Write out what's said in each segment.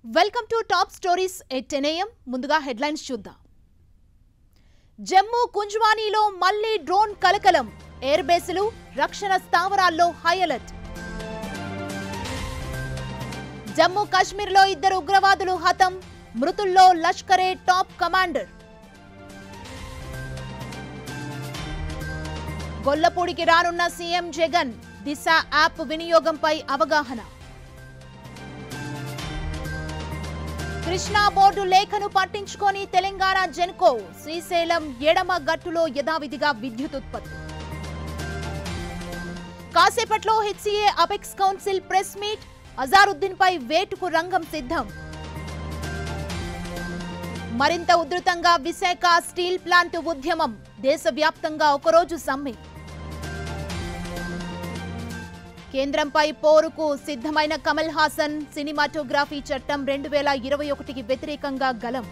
Welcome to top stories at ten AM ముందుగా headlines చూద్దాం జమ్మూ కుంజ్వానీలో మళ్లీ డ్రోన్ కలకలం ఎయిర్ బేసులు రక్షణ స్థావరాల్లో హై అలర్ట్ జమ్మూ కాశ్మీర్లో ఇద్దరు ఉగ్రవాదులు హతం మృతుల్లో లష్కరే టాప్ కమాండర్ గొల్లపూడికి రానున్న సీఎం జగన్ దిశ యాప్ వినియోగంపై అవగాహన కృష్ణా బోర్డు లేఖను పట్టించుకొని తెలంగాణ జెన్కో శ్రీశైలం ఎడమ గట్టులో యథావిధిగా విద్యుత్ ఉత్పత్తి కాసేపట్లో HCA apex council press meet Azharuddin పై వేటుకు రంగం సిద్ధం మరింత ఉధృతంగా విశాఖ స్టీల్ ప్లాంట్ ఉద్యమం దేశవ్యాప్తంగా ఒకరోజు సమ్మె కేంద్రంపై పోరుకు సిద్ధమైన కమల్ హాసన్ సినిమాటోగ్రఫీ చట్టం రెండు వేల ఇరవై ఒకటికి వ్యతిరేకంగా గలం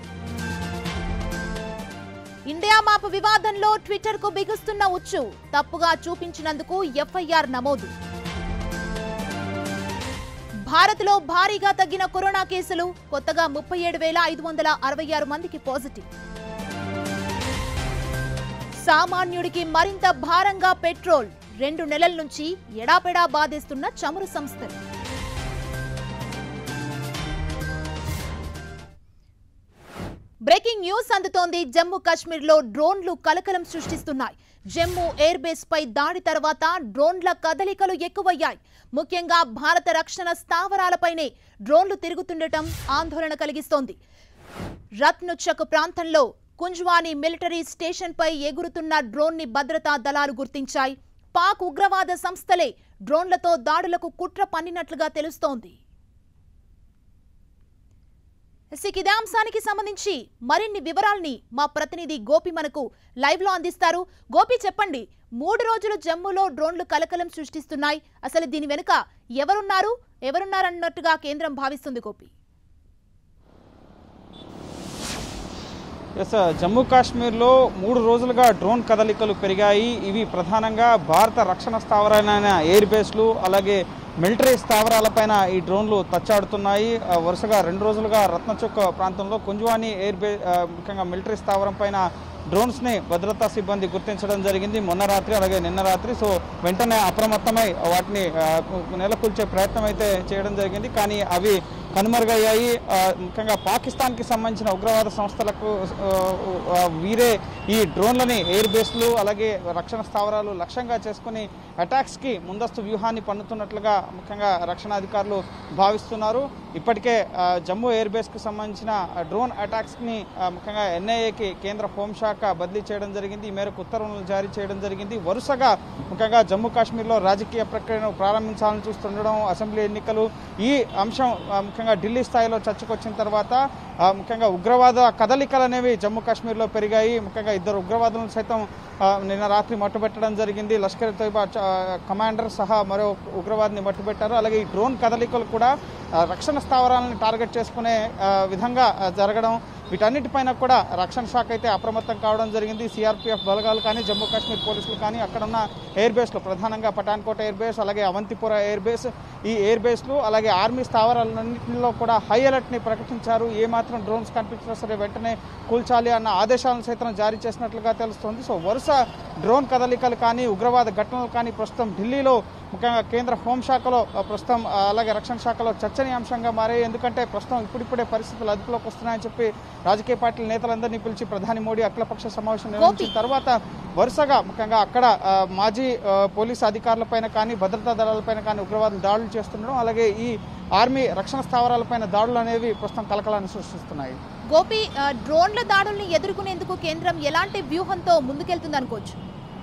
ఇండియా మాప్ వివాదంలో ట్విట్టర్ కు బిగుస్తున్న ఉచ్చు తప్పుగా చూపించినందుకు ఎఫ్ఐఆర్ నమోదు భారత్లో భారీగా తగ్గిన కరోనా కేసులు కొత్తగా ముప్పై ఏడు వేల ఐదు వందల అరవై ఆరు మందికి పాజిటివ్ సామాన్యుడికి మరింత భారంగా పెట్రోల్ రెండు నెలల నుంచి ఎడాపెడా బాధేస్తున్న చమురు సంస్థలు బ్రేకింగ్ న్యూస్ అందుతోంది జమ్మూ కాశ్మీర్లో డ్రోన్లు కలకలం సృష్టిస్తున్నాయి జమ్మూ ఎయిర్ బేస్ పై దాడి తర్వాత డ్రోన్ల కదలికలు ఎక్కువయ్యాయి ముఖ్యంగా భారత రక్షణ స్థావరాలపైనే డ్రోన్లు తిరుగుతుండటం ఆందోళన కలిగిస్తోంది రత్నుచక్ ప్రాంతంలో కుంజ్వానీ మిలిటరీ స్టేషన్ పై ఎగురుతున్న డ్రోన్ ని భద్రతా దళాలు గుర్తించాయి పాక్ ఉగ్రవాద సంస్థలే డ్రోన్లతో దాడులకు కుట్ర పన్నినట్లుగా తెలుస్తోంది ఇక ఇదే అంశానికి సంబంధించి మరిన్ని వివరాల్ని మా ప్రతినిధి గోపి మనకు లైవ్ లో అందిస్తారు గోపి చెప్పండి మూడు రోజులు జమ్మూలో డ్రోన్లు కలకలం సృష్టిస్తున్నాయి అసలు దీని వెనుక ఎవరున్నారు ఎవరున్నారన్నట్టుగా కేంద్రం భావిస్తుంది గోపి ఎస్ జమ్మూ కాశ్మీర్లో మూడు రోజులుగా డ్రోన్ కదలికలు పెరిగాయి ఇవి ప్రధానంగా భారత రక్షణ స్థావరాలైన ఎయిర్ బేస్లు అలాగే మిలిటరీ స్థావరాలపైన ఈ డ్రోన్లు తచ్చాడుతున్నాయి ఆ, వరుసగా రెండు రోజులుగా రత్నచుక్ ప్రాంతంలో కుంజ్వానీ ఎయిర్ బే ఆ, ముఖ్యంగా మిలిటరీ స్థావరం పైన డ్రోన్స్ని భద్రతా సిబ్బంది గుర్తించడం జరిగింది మొన్న రాత్రి అలాగే నిన్న రాత్రి సో వెంటనే అప్రమత్తమై వాటిని ఆ, నెలకొల్చే ప్రయత్నం అయితే చేయడం జరిగింది కానీ అవి కనుమరుగయ్యాయి ఆ, ముఖ్యంగా పాకిస్తాన్కి సంబంధించిన ఉగ్రవాద సంస్థలకు ఆ, ఆ, వీరే ఈ డ్రోన్లని ఎయిర్ బేస్లు అలాగే రక్షణ స్థావరాలు లక్ష్యంగా చేసుకుని అటాక్స్కి ముందస్తు వ్యూహాన్ని పన్నుతున్నట్లుగా ముఖ్యంగా రక్షణ అధికారులు భావిస్తున్నారు ఇప్పటికే ఆ, జమ్మూ ఎయిర్ బేస్కి సంబంధించిన ఆ, డ్రోన్ అటాక్స్ని ఆ, ముఖ్యంగా ఎన్ఐఏకి కేంద్ర హోంశాఖ బదిలీ చేయడం జరిగింది ఈ మేరకు ఉత్తర్వులను జారీ చేయడం జరిగింది వరుసగా ముఖ్యంగా జమ్మూ కాశ్మీర్లో రాజకీయ ప్రక్రియను ప్రారంభించాలని చూస్తుండడం అసెంబ్లీ ఎన్నికలు ఈ అంశం ఆ, ముఖ్యంగా ఢిల్లీ స్థాయిలో చర్చకొచ్చిన తర్వాత ఆ, ముఖ్యంగా ఉగ్రవాద కదలికలు అనేవి జమ్మూ కాశ్మీర్లో పెరిగాయి ముఖ్యంగా ఇద్దరు ఉగ్రవాదులను సైతం ఆ, నిన్న రాత్రి మట్టుబెట్టడం జరిగింది లష్కర్ తోయిబా చ- కమాండర్ సహా మరో ఉగ్రవాదిని మట్టుబెట్టారు అలాగే ఈ డ్రోన్ కదలికలు కూడా ఆ, రక్షణ స్థావరాలను టార్గెట్ చేసుకునే ఆ, విధంగా ఆ, జరగడం వీటన్నిటిపైన కూడా రక్షణ శాఖ అయితే అప్రమత్తం కావడం జరిగింది సిఆర్పిఎఫ్ బలగాలు కానీ జమ్మూ కాశ్మీర్ పోలీసులు కానీ అక్కడ ఉన్న ఎయిర్ బేస్లు ప్రధానంగా పఠాన్కోట ఎయిర్ బేస్ అలాగే అవంతిపుర ఎయిర్ బేస్ ఈ ఎయిర్ బేస్లు అలాగే ఆర్మీ స్థావరాలన్నింటిలో కూడా హై అలర్ట్ని ప్రకటించారు ఏ మాత్రం డ్రోన్స్ కనిపించినా సరే వెంటనే కూల్చాలి అన్న ఆదేశాలను సైతం జారీ చేసినట్లుగా తెలుస్తోంది సో వరుస డ్రోన్ కదలికలు కానీ ఉగ్రవాద ఘటనలు కానీ ప్రస్తుతం ఢిల్లీలో ముఖ్యంగా కేంద్ర హోంశాఖలో ఆ, ప్రస్తుతం ఆ, అలాగే రక్షణ శాఖలో చర్చనీయాంశంగా మారాయి ఎందుకంటే ప్రస్తుతం ఇప్పుడిప్పుడే పరిస్థితులు అదుపులోకి వస్తున్నాయని చెప్పి రాజకీయ పార్టీల నేతలందరినీ పిలిచి ప్రధాని మోడీ అఖిలపక్ష సమావేశం నిర్వహించిన తర్వాత వరుసగా ముఖ్యంగా అక్కడ ఆ, మాజీ ఆ, పోలీసు అధికారులపైన కానీ భద్రతా దళాలపైన కానీ ఉగ్రవాదులు దాడులు చేస్తుండడం అలాగే ఈ ఆర్మీ రక్షణ స్థావరాలపైన దాడులు అనేవి ప్రస్తుతం కలకలాన్ని సృష్టిస్తున్నాయి గోపి ఆ, డ్రోన్ల దాడుల్ని ఎదుర్కొనేందుకు కేంద్రం ఎలాంటి వ్యూహంతో ముందుకెళ్తుంది అనుకోవచ్చు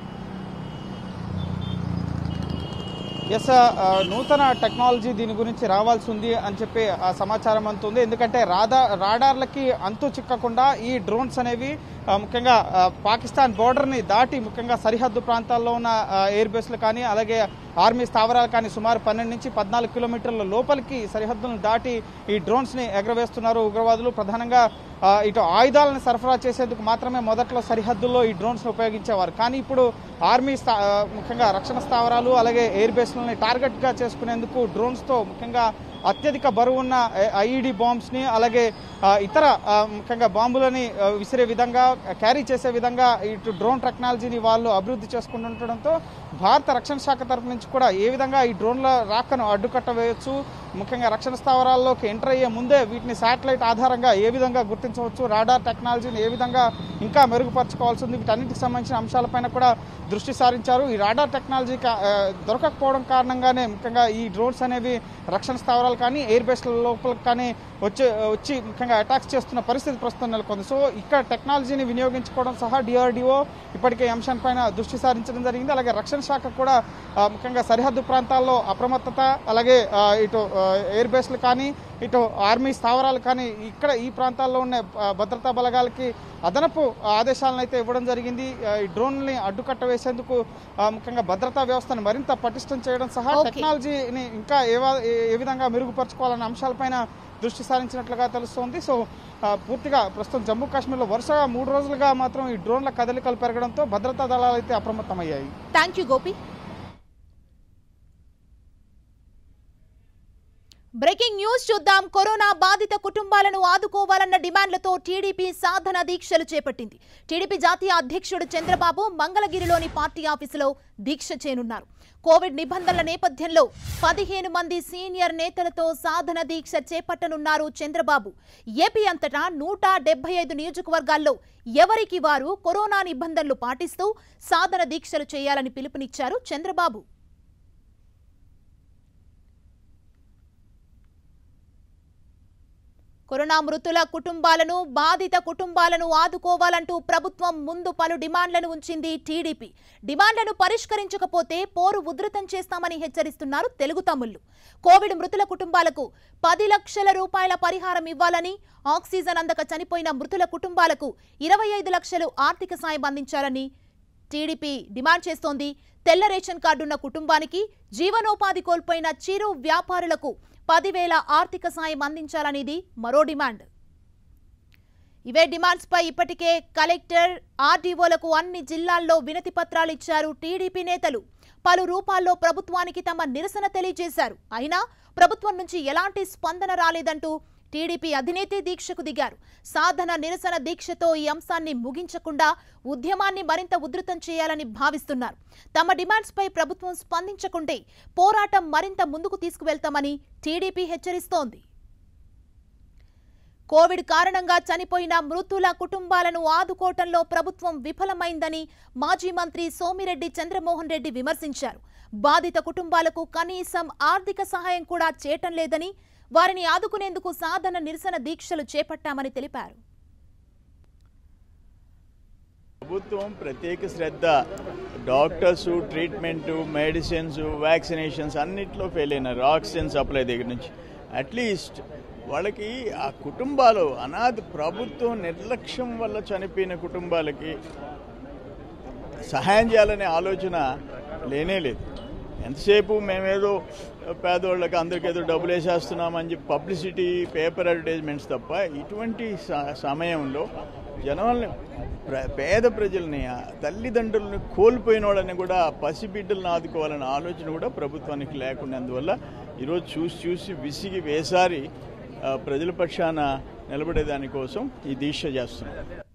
ఎస్ ఆ, నూతన టెక్నాలజీ దీని గురించి రావాల్సి ఉంది అని చెప్పి ఆ సమాచారం అందుతుంది ఎందుకంటే రాదా రాడార్లకి అంతు చిక్కకుండా ఈ డ్రోన్స్ అనేవి ఆ, ముఖ్యంగా ఆ, పాకిస్తాన్ బోర్డర్ని దాటి ముఖ్యంగా సరిహద్దు ప్రాంతాల్లో ఉన్న ఆ, ఎయిర్ బేస్లు కానీ అలాగే ఆర్మీ స్థావరాలు కానీ సుమారు పన్నెండు నుంచి పద్నాలుగు కిలోమీటర్ల లోపలికి సరిహద్దులను దాటి ఈ డ్రోన్స్ని ఎగరవేస్తున్నారు ఉగ్రవాదులు ప్రధానంగా ఆ, ఇటు ఆయుధాలను సరఫరా చేసేందుకు మాత్రమే మొదట్లో సరిహద్దుల్లో ఈ డ్రోన్స్ ఉపయోగించేవారు కానీ ఇప్పుడు ఆర్మీ స్థా- ఆ, ముఖ్యంగా రక్షణ స్థావరాలు అలాగే ఎయిర్ బేస్లని టార్గెట్గా చేసుకునేందుకు డ్రోన్స్తో ముఖ్యంగా అత్యధిక బరువున్న ఐఈడి బాంబ్స్ని అలాగే ఆ, ఇతర ఆ, ముఖ్యంగా బాంబులని ఆ, విసిరే విధంగా క్యారీ చేసే విధంగా ఇటు డ్రోన్ టెక్నాలజీని వాళ్ళు అభివృద్ధి చేసుకుంటుండటంతో భారత రక్షణ శాఖ తరపు నుంచి కూడా ఏ విధంగా ఈ డ్రోన్ల రాకను అడ్డుకట్ట వేయొచ్చు ముఖ్యంగా రక్షణ స్థావరాల్లోకి ఎంటర్ అయ్యే ముందే వీటిని శాటిలైట్ ఆధారంగా ఏ విధంగా గుర్తించవచ్చు రాడార్ టెక్నాలజీని ఏ విధంగా ఇంకా మెరుగుపరచుకోవాల్సి ఉంది వీటన్నిటికి సంబంధించిన అంశాలపైన కూడా దృష్టి సారించారు ఈ రాడార్ టెక్నాలజీ కా- ఆ, దొరకకపోవడం కారణంగానే ముఖ్యంగా ఈ డ్రోన్స్ అనేవి రక్షణ స్థావరాలు కానీ ఎయిర్ బేస్ల లోపల కానీ వచ్చి వచ్చి ముఖ్యంగా అటాక్స్ చేస్తున్న పరిస్థితి ప్రస్తుతం నెలకొంది సో ఇక్కడ టెక్నాలజీని వినియోగించుకోవడం సహా డిఆర్డిఓ ఇప్పటికే ఈ అంశంపైన దృష్టి సారించడం జరిగింది అలాగే రక్షణ శాఖ కూడా ఆ, ముఖ్యంగా సరిహద్దు ప్రాంతాల్లో అప్రమత్తత అలాగే ఆ, ఇటు ఆ, ఎయిర్ బేస్లు కానీ ఇటు ఆర్మీ స్థావరాలు కానీ ఇక్కడ ఈ ప్రాంతాల్లో ఉన్న ఆ, భద్రతా బలగాలకి అదనపు ఆదేశాలను అయితే ఇవ్వడం జరిగింది ఆ, ఈ డ్రోన్ని అడ్డుకట్ట వేసేందుకు ఆ, ముఖ్యంగా భద్రతా వ్యవస్థను మరింత పటిష్టం చేయడం సహా Okay. టెక్నాలజీని ఇంకా ఏ వా- ఏ- ఏ విధంగా మెరుగుపరచుకోవాలన్న అంశాలపైన దృష్టి సారించినట్లుగా తెలుస్తోంది సో ఆ, పూర్తిగా ప్రస్తుతం జమ్మూ కాశ్మీర్లో వరుసగా మూడు రోజులుగా మాత్రం ఈ డ్రోన్ల కదలికలు పెరగడంతో భద్రతా దళాలు అయితే అప్రమత్తమయ్యాయి thank you Gopi breaking news చూద్దాం కరోనా బాధిత కుటుంబాలను ఆదుకోవాలన్న డిమాండ్లతో టీడీపీ సాధన దీక్షలు చేపట్టింది టీడీపీ జాతీయ అధ్యక్షుడు చంద్రబాబు మంగళగిరిలోని పార్టీ ఆఫీసులో దీక్ష చేయనున్నారు కోవిడ్ నిబంధనల నేపథ్యంలో పదిహేను మంది సీనియర్ నేతలతో సాధన దీక్ష చేపట్టనున్నారు చంద్రబాబు ఏపీ అంతటా నూట డెబ్బై ఐదు నియోజకవర్గాల్లో ఎవరికి వారు కరోనా నిబంధనలు పాటిస్తూ సాధన దీక్షలు చేయాలని పిలుపునిచ్చారు చంద్రబాబు కరోనా మృతుల కుటుంబాలను బాధిత కుటుంబాలను ఆదుకోవాలంటూ ప్రభుత్వం ముందు పలు డిమాండ్లను ఉంచింది టీడీపీ డిమాండ్లను పరిష్కరించకపోతే పోరు ఉధృతం చేస్తామని హెచ్చరిస్తున్నారు తెలుగు తమ్ముళ్లు కోవిడ్ మృతుల కుటుంబాలకు పది లక్షల రూపాయల పరిహారం ఇవ్వాలని ఆక్సిజన్ అందక చనిపోయిన మృతుల కుటుంబాలకు ఇరవై ఐదు లక్షలు ఆర్థిక సాయం అందించాలని టీడీపీ డిమాండ్ చేస్తోంది తెల్ల రేషన్ కార్డున్న కుటుంబానికి జీవనోపాధి కోల్పోయిన చిరు వ్యాపారులకు పదివేల ఆర్థిక సాయం అందించాలనేది మరో డిమాండ్ ఇవే డిమాండ్స్ పై ఇప్పటికే కలెక్టర్ ఆర్డీఓలకు అన్ని జిల్లాల్లో వినతి పత్రాలు ఇచ్చారు టీడీపీ నేతలు పలు రూపాల్లో ప్రభుత్వానికి తమ నిరసన తెలియజేశారు అయినా ప్రభుత్వం నుంచి ఎలాంటి స్పందన రాలేదంటూ టీడీపీ అధినేతే దీక్షకు దిగారు సాధన నిరసన దీక్షతో ఈ అంశాన్ని ముగించకుండా ఉద్యమాన్ని మరింత ఉధృతం చేయాలని భావిస్తున్నారు తమ డిమాండ్స్ పై ప్రభుత్వం స్పందించకుంటే పోరాటం మరింత ముందుకు తీసుకువెళ్తామని టీడీపీ హెచ్చరిస్తోంది కోవిడ్ కారణంగా చనిపోయిన మృతుల కుటుంబాలను ఆదుకోవటంలో ప్రభుత్వం విఫలమైందని మాజీ మంత్రి సోమిరెడ్డి చంద్రమోహన్ రెడ్డి విమర్శించారు బాధిత కుటుంబాలకు కనీసం ఆర్థిక సహాయం కూడా చేయటం లేదని వారిని ఆదుకునేందుకు సాధన నిరసన దీక్షలు చేపట్టామని తెలిపారు ప్రభుత్వం ప్రత్యేక శ్రద్ధ డాక్టర్స్ ట్రీట్మెంట్ మెడిసిన్స్ వ్యాక్సినేషన్స్ అన్నిట్లో ఫెయిల్ అయినారు ఆక్సిజన్ సప్లై దగ్గర నుంచి అట్లీస్ట్ వాళ్ళకి ఆ కుటుంబాలు అనాథ ప్రభుత్వం నిర్లక్ష్యం వల్ల చనిపోయిన కుటుంబాలకి సహాయం చేయాలనే ఆలోచన లేనే లేదు ఎంతసేపు మేమేదో పేదవాళ్ళకి అందరికీ ఏదో డబ్బులు వేసేస్తున్నామని చెప్పి పబ్లిసిటీ పేపర్ అడ్వర్టైజ్మెంట్స్ తప్ప ఇటువంటి స- సమయంలో జనాల్ని ప్ర- పేద ప్రజల్ని ఆ తల్లిదండ్రులని కోల్పోయిన వాళ్ళని కూడా పసిబిడ్డలను ఆదుకోవాలనే ఆలోచన కూడా ప్రభుత్వానికి లేకున్నందువల్ల ఈరోజు చూసి చూసి విసిగి వేసారి ఆ, ప్రజల పక్షాన నిలబడేదానికోసం ఈ దీక్ష చేస్తున్నాం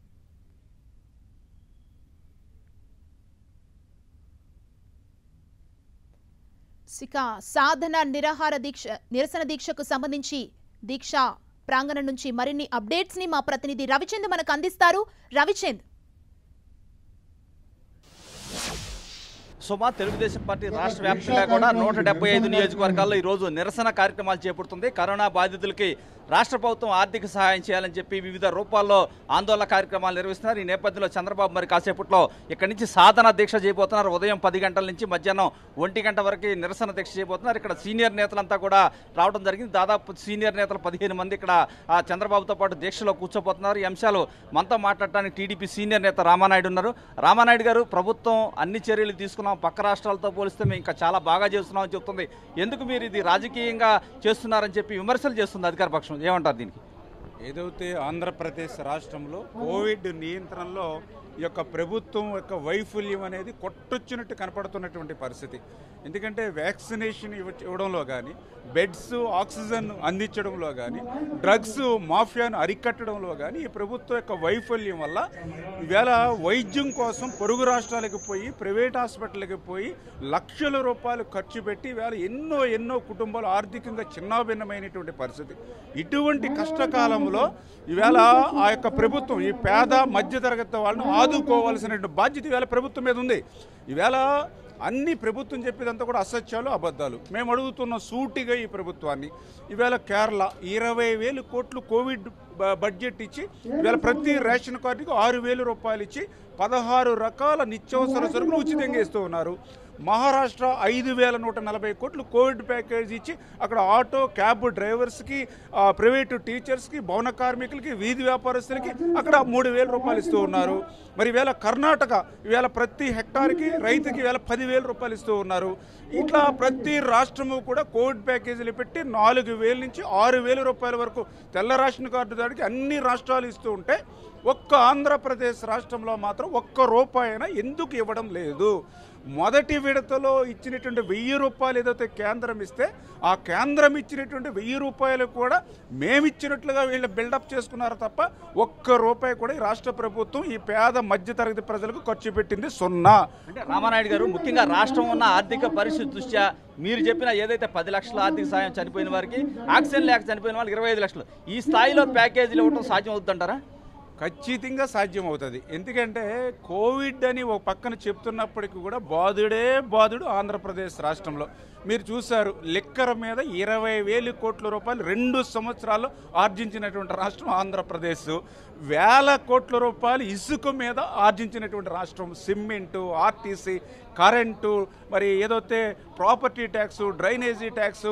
ఇక సాధన నిరాహార దీక్ష నిరసన దీక్షకు సంబంధించి దీక్ష ప్రాంగణం నుంచి మరిన్ని అప్డేట్స్ ని మా ప్రతినిధి రవిచంద్ మనకు అందిస్తారు రవిచంద్ సుమా తెలుగుదేశం పార్టీ రాష్ట్ర వ్యాప్తంగా కూడా నూట డెబ్బై ఐదు నియోజకవర్గాల్లో ఈరోజు నిరసన కార్యక్రమాలు చేపడుతుంది కరోనా బాధితులకి రాష్ట్ర ప్రభుత్వం ఆర్థిక సహాయం చేయాలని చెప్పి వివిధ రూపాల్లో ఆందోళన కార్యక్రమాలు నిర్వహిస్తున్నారు ఈ నేపథ్యంలో చంద్రబాబు మరి కాసేపట్లో ఇక్కడి నుంచి సాధన దీక్ష చేయబోతున్నారు ఉదయం పది గంటల నుంచి మధ్యాహ్నం ఒంటి గంట వరకు నిరసన దీక్ష చేయబోతున్నారు ఇక్కడ సీనియర్ నేతలంతా కూడా రావడం జరిగింది దాదాపు సీనియర్ నేతలు పదిహేను మంది ఇక్కడ ఆ, చంద్రబాబుతో పాటు దీక్షలో కూర్చోబోతున్నారు ఈ అంశాలు మనతో మాట్లాడటానికి టీడీపీ సీనియర్ నేత రామానాయుడు ఉన్నారు రామానాయుడు గారు ప్రభుత్వం అన్ని చర్యలు తీసుకున్నాం పక్క రాష్ట్రాలతో పోలిస్తే మేము ఇంకా చాలా బాగా చేస్తున్నామని చెప్తుంది ఎందుకు మీరు ఇది రాజకీయంగా చేస్తున్నారని చెప్పి విమర్శలు చేస్తుంది అధికార పక్షం ఏమంటారు దీనికి ఏదైతే ఆంధ్రప్రదేశ్ రాష్ట్రంలో కోవిడ్ నియంత్రణలో ఈ యొక్క ప్రభుత్వం యొక్క వైఫల్యం అనేది కొట్టొచ్చినట్టు కనపడుతున్నటువంటి పరిస్థితి ఎందుకంటే వ్యాక్సినేషన్ ఇవ్వ ఇవ్వడంలో కానీ బెడ్స్ ఆక్సిజన్ అందించడంలో కానీ డ్రగ్స్ మాఫియాను అరికట్టడంలో కానీ ఈ ప్రభుత్వం యొక్క వైఫల్యం వల్ల ఈవేళ వైద్యం కోసం పొరుగు రాష్ట్రాలకు పోయి ప్రైవేట్ హాస్పిటల్కి పోయి లక్షల రూపాయలు ఖర్చు పెట్టి ఈవేళ ఎన్నో ఎన్నో కుటుంబాలు ఆర్థికంగా చిన్నాభిన్నమైనటువంటి పరిస్థితి ఇటువంటి కష్టకాలంలో ఈవేళ ఆ యొక్క ప్రభుత్వం ఈ పేద మధ్యతరగతి వాళ్ళని ఆదుకోవాల్సిన బాధ్యత ఈవేళ ప్రభుత్వం మీద ఉంది ఈవేళ అన్ని ప్రభుత్వం చెప్పేదంతా కూడా అసత్యాలు అబద్ధాలు మేము అడుగుతున్న సూటిగా ఈ ప్రభుత్వాన్ని ఈవేళ కేరళ ఇరవై వేలు కోట్లు కోవిడ్ బ- బడ్జెట్ ఇచ్చి ఈవేళ ప్రతి రేషన్ కార్డుకి ఆరు వేలు రూపాయలు ఇచ్చి పదహారు రకాల నిత్యావసర సరుకులు ఉచితంగా ఇస్తూ ఉన్నారు మహారాష్ట్ర ఐదు వేల నూట నలభై కోట్లు కోవిడ్ ప్యాకేజ్ ఇచ్చి అక్కడ ఆటో క్యాబ్ డ్రైవర్స్కి ఆ, ప్రైవేటు టీచర్స్కి భవన కార్మికులకి వీధి వ్యాపారస్తులకి అక్కడ మూడు వేల రూపాయలు ఇస్తూ ఉన్నారు మరి ఈవేళ కర్ణాటక ఈవేళ ప్రతి హెక్టార్కి రైతుకి ఈవేళ పదివేల రూపాయలు ఇస్తూ ఉన్నారు ఇట్లా ప్రతి రాష్ట్రము కూడా కోవిడ్ ప్యాకేజీలు పెట్టి నాలుగు వేల నుంచి ఆరు వేల రూపాయల వరకు తెల్ల రేషన్ కార్డు దాడికి అన్ని రాష్ట్రాలు ఇస్తూ ఉంటే ఒక్క ఆంధ్రప్రదేశ్ రాష్ట్రంలో మాత్రం ఒక్క రూపాయన ఎందుకు ఇవ్వడం లేదు మొదటి విడతలో ఇచ్చినటువంటి వెయ్యి రూపాయలు ఏదైతే కేంద్రం ఇస్తే ఆ కేంద్రం ఇచ్చినటువంటి వెయ్యి రూపాయలు కూడా మేమిచ్చినట్లుగా వీళ్ళు బిల్డప్ చేసుకున్నారు తప్ప ఒక్క రూపాయి కూడా ఈ రాష్ట్ర ప్రభుత్వం ఈ పేద మధ్యతరగతి ప్రజలకు ఖర్చు పెట్టింది సున్నా అంటే రామానాయుడు గారు ముఖ్యంగా రాష్ట్రం ఉన్న ఆర్థిక పరిస్థితి దృష్ట్యా మీరు చెప్పిన ఏదైతే పది లక్షల ఆర్థిక సాయం చనిపోయిన వారికి ఆక్సిజన్ లేక చనిపోయిన వాళ్ళకి ఇరవై ఐదు లక్షలు ఈ స్థాయిలో ప్యాకేజీలు ఇవ్వడం సాధ్యం అవుతుందంటారా ఖచ్చితంగా సాధ్యం అవుతుంది ఎందుకంటే కోవిడ్ అని ఒక పక్కన చెప్తున్నప్పటికీ కూడా బాధుడే బాధుడు ఆంధ్రప్రదేశ్ రాష్ట్రంలో మీరు చూశారు లిక్కర్ మీద ఇరవై వేలు కోట్ల రూపాయలు రెండు సంవత్సరాలు ఆర్జించినటువంటి రాష్ట్రం ఆంధ్రప్రదేశ్ వేల కోట్ల రూపాయలు ఇసుక మీద ఆర్జించినటువంటి రాష్ట్రం సిమెంటు ఆర్టీసీ కరెంటు మరి ఏదైతే ప్రాపర్టీ ట్యాక్స్ డ్రైనేజీ ట్యాక్స్